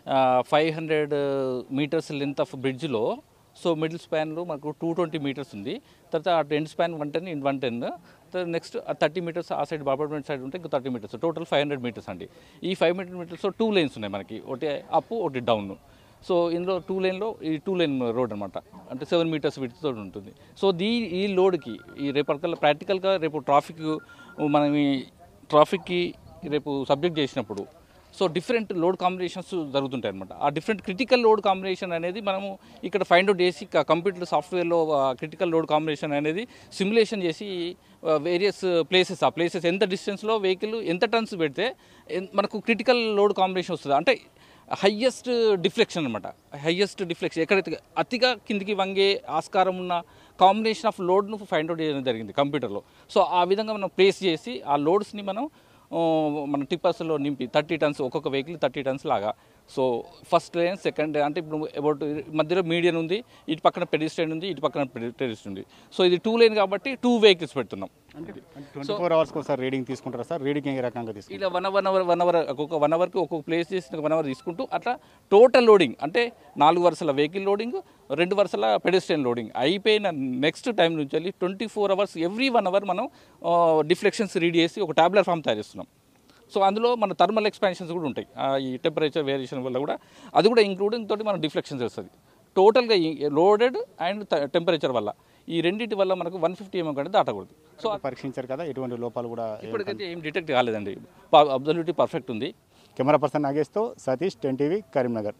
five hundred meters length of బ్రిడ్జ్లో సో మిడిల్ స్పాన్లో మనకు టూ ట్వంటీ మీటర్స్ ఉంది తర్వాత అటు end span one ten in one ten next thirty meters ఆ సైడ్ అపార్ట్మెంట్ సైడ్ ఉంటే ఇంకా thirty meters total five hundred meters అండి ఈ ఫైవ్ హండ్రెడ్ మీటర్స్లో టూ లైన్స్ ఉన్నాయి మనకి ఒకటి అప్ ఒకటి డౌన్ సో ఇందులో టూ లైన్లో ఈ టూ లైన్ రోడ్ అనమాట అంటే సెవెన్ మీటర్స్ విడ్త్తో ఉంటుంది సో దీ ఈ లోడ్కి ఈ రేపటికల్లా ప్రాక్టికల్గా రేపు ట్రాఫిక్ మనం ఈ ట్రాఫిక్కి రేపు సబ్జెక్ట్ చేసినప్పుడు సో డిఫరెంట్ లోడ్ కాంబినేషన్స్ జరుగుతుంటాయి అనమాట ఆ డిఫరెంట్ క్రిటికల్ లోడ్ కాంబినేషన్ అనేది మనము ఇక్కడ ఫైండ్ అవుట్ చేసి కంప్యూటర్ సాఫ్ట్వేర్లో క్రిటికల్ లోడ్ కాంబినేషన్ అనేది సిమ్యులేషన్ చేసి వేరియస్ ప్లేసెస్ ఆ ప్లేసెస్ ఎంత డిస్టెన్స్లో వెహికల్ ఎంత టన్స్ పెడితే ఎన్- మనకు క్రిటికల్ లోడ్ కాంబినేషన్ వస్తుంది అంటే హయ్యెస్ట్ డిఫ్లెక్షన్ అనమాట హయ్యెస్ట్ డిఫ్లెక్షన్ ఎక్కడైతే అతిగా కిందికి వంగే ఆస్కారం ఉన్న కాంబినేషన్ ఆఫ్ లోడ్ను ఫైండ్ అవుట్ చేయడం జరిగింది కంప్యూటర్లో సో ఆ విధంగా మనం ప్లేస్ చేసి ఆ లోడ్స్ని మనం ఆ, మన టిప్పర్స్లో నింపి థర్టీ టన్స్ ఒక్కొక్క వెహికల్ థర్టీ టన్స్ లాగా సో ఫస్ట్ లైన్ సెకండ్ అంటే ఇప్పుడు అబౌట్ మధ్యలో మీడియన్ ఉంది ఇటు పక్కన పెడిస్ట్రైన్ ఉంది ఇటు పక్కన పెడిస్ట్రైన్ ఉంది సో ఇది టూ లైన్ కాబట్టి టూ వెహికల్స్ పెడుతున్నాం ట్వంటీ ఫోర్ అవర్స్కి ఒకసారి రీడింగ్ తీసుకుంటారా సార్ రీడింగ్ ఏ రకంగా తీసుకుంటారు ఇలా one one hour one hour ఒక్కొక్క వన్ అవర్కి ఒక్కొక్క ప్లేస్ చేసిన వన్ అవర్ తీసుకుంటూ అట్లా టోటల్ లోడింగ్ అంటే నాలుగు వరుసల వెహికల్ లోడింగ్ రెండు వరుసల పెడెస్ట్రియన్ లోడింగ్ అయిపోయిన నెక్స్ట్ టైం నుంచి వెళ్ళి twenty four hours every one hour మనం డిఫ్లెక్షన్స్ రీడ్ చేసి ఒక టాబ్లెట్ ఫామ్ తయారు చేస్తున్నాం సో అందులో మన థర్మల్ ఎక్స్పాన్షన్స్ కూడా ఉంటాయి ఆ, ఈ టెంపరేచర్ వేరియేషన్ వల్ల కూడా అది కూడా ఇంక్లూడింగ్ తోటి మనం డిఫ్లెక్షన్స్ వస్తుంది టోటల్గా లోడెడ్ అండ్ టెంపరేచర్ వల్ల ఈ రెండింటి వల్ల మనకు వన్ ఫిఫ్టీ ఎంఎం కంటే దాటకూడదు సో పరీక్షించారు కదా ఎటువంటి లోపాలు కూడా ఇప్పటికైతే ఏం డిటెక్ట్ కాలేదండి అబ్జల్యూటీ పర్ఫెక్ట్ ఉంది కెమెరా పర్సన్ నాగేష్తో Satish ten TV Karimnagar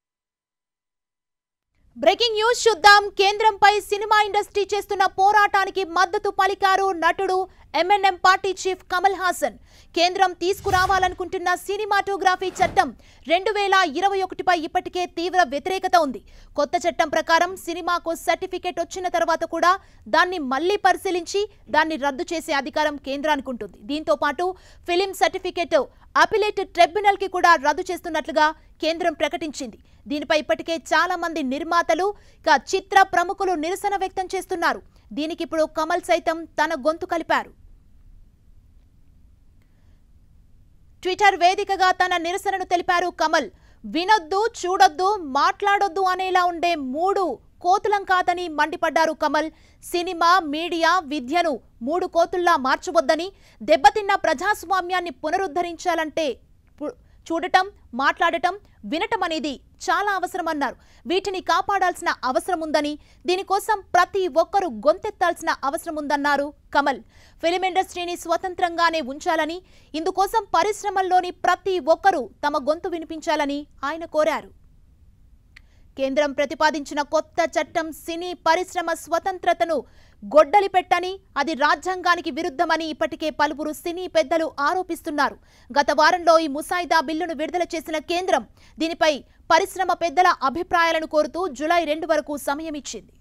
breaking news చూద్దాం కేంద్రంపై సినిమా ఇండస్ట్రీ చేస్తున్న పోరాటానికి మద్దతు పలికారు నటుడు MNM party chief Kamal Haasan కేంద్రం తీసుకురావాలనుకుంటున్న సినిమాటోగ్రఫీ చట్టం రెండు వేల ఇరవై ఒకటిపై ఇప్పటికే తీవ్ర వ్యతిరేకత ఉంది కొత్త చట్టం ప్రకారం సినిమాకు సర్టిఫికేట్ వచ్చిన తర్వాత కూడా దాన్ని మళ్లీ పరిశీలించి దాన్ని రద్దు చేసే అధికారం కేంద్రానికి ఉంటుంది దీంతో పాటు ఫిలిం సర్టిఫికేట్ అపిలేట్ ట్రిబ్యునల్ కి కూడా రద్దు చేస్తున్నట్లుగా కేంద్రం ప్రకటించింది దీనిపై ఇప్పటికే చాలా మంది నిర్మాతలు ఇక చిత్ర ప్రముఖులు నిరసన వ్యక్తం చేస్తున్నారు దీనికి ఇప్పుడు కమల్ సైతం తన గొంతు కలిపారు ట్విట్టర్ వేదికగా తన నిరసనను తెలిపారు కమల్ వినొద్దు చూడొద్దు మాట్లాడొద్దు అనేలా ఉండే మూడు కోతులం కాదని మండిపడ్డారు కమల్ సినిమా మీడియా విద్యను మూడు కోతుల్లా మార్చవద్దని దెబ్బతిన్న ప్రజాస్వామ్యాన్ని పునరుద్ధరించాలంటే పు- చూడటం మాట్లాడటం వినటం అనేది చాలా అవసరమన్నారు వీటిని కాపాడాల్సిన అవసరం ఉందని దీనికోసం ప్రతి ఒక్కరూ గొంతెత్తాల్సిన అవసరం ఉందన్నారు కమల్ ఫిలిం ఇండస్ట్రీని స్వతంత్రంగానే ఉంచాలని ఇందుకోసం పరిశ్రమల్లోని ప్రతి ఒక్కరూ తమ గొంతు వినిపించాలని ఆయన కోరారు కేంద్రం ప్రతిపాదించిన కొత్త చట్టం సినీ పరిశ్రమ స్వతంత్రతను గొడ్డలి పెట్టని అది రాజ్యాంగానికి విరుద్ధమని ఇప్పటికే పలువురు సినీ పెద్దలు ఆరోపిస్తున్నారు గత వారంలో ఈ ముసాయిదా బిల్లును విడుదల చేసిన కేంద్రం దీనిపై పరిశ్రమ పెద్దల అభిప్రాయాలను కోరుతూ జులై రెండు వరకు సమయం ఇచ్చింది